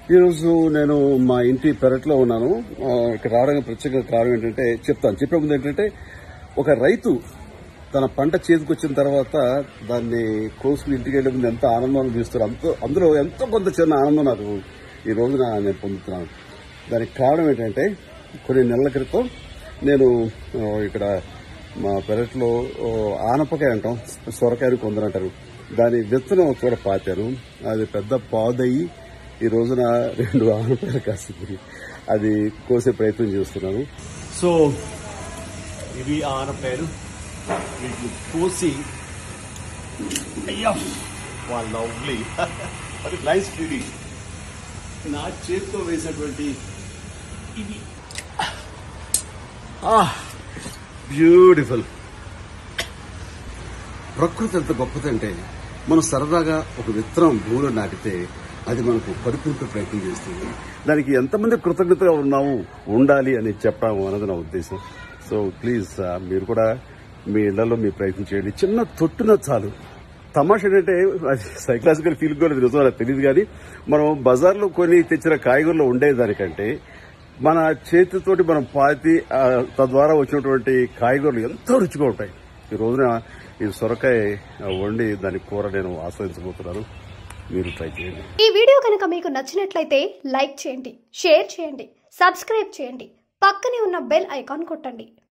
ఈరోజు నేను మా ఇంటి పెరట్లో ఉన్నాను ఆ, ఇక్కడ రావడానికి ప్రత్యేక కారణం ఏంటంటే చెప్తాను చెప్పే ముందు ఏంటంటే ఒక రైతు తన పంట చేతికొచ్చిన తర్వాత దాన్ని కోసుకుని ఇంటికి వెళ్ళే ముందు ఎంత ఆనందం అనిపిస్తారు అంత అందులో ఎంతో కొంత చిన్న ఆనందం నాకు ఈ రోజున నేను పొందుతున్నాను దానికి కారణం ఏంటంటే కొన్ని నెలల క్రితం నేను ఆ, ఇక్కడ మా పెరట్లో ఆ, ఆనపకాయ అంటాం సొరకాయని కొందరంటారు దాని విత్తనం చోట పాతారు అది పెద్ద పాదయ్యి ఈ రోజున రెండు ఆనపకాయలు కాసింది అది కోసే ప్రయత్నం చేస్తున్నాను సో ఇవి ఆనపేరు వీటిని కోసి అయ్యా వాళ్ళ లవ్లీ అది నైస్ బ్యూటీ నా చేతితో వేసినటువంటి ఇవి బ్యూటిఫుల్ ప్రకృతి ఎంత గొప్పదంటే మనం సరదాగా ఒక విత్తనం భూమిలో నాటితే అది మనకు పరిపూర్ణ ప్రయత్నం చేస్తుంది దానికి ఎంతమంది కృతజ్ఞతగా ఉన్నాము ఉండాలి అని చెప్పడం అన్నది నా ఉద్దేశం సో ప్లీజ్ మీరు కూడా మీ ఇళ్లలో మీ ప్రయత్నం చేయండి చిన్న తొట్టున చాలు తమాషా ఏంటంటే అది సైకలాజికల్ ఫీల్ కూడా నిజం నాకు తెలియదు కానీ మనం బజార్లో కొని తెచ్చిన కాయగూరలో ఉండేదానికంటే మన చేతితోటి మనం పాతి ఆ, తద్వారా వచ్చినటువంటి కాయగూరలు ఎంతో రుచిగా ఉంటాయి ఈ రోజున ఈ సొరకాయ ఆ, వండి దాని కూర నేను ఆస్వాదించబోతున్నాను మీరు ట్రై చేయండి ఈ వీడియో కనుక మీకు నచ్చినట్లయితే లైక్ చేయండి షేర్ చేయండి సబ్స్క్రైబ్ చేయండి పక్కనే ఉన్న బెల్ ఐకాన్ కొట్టండి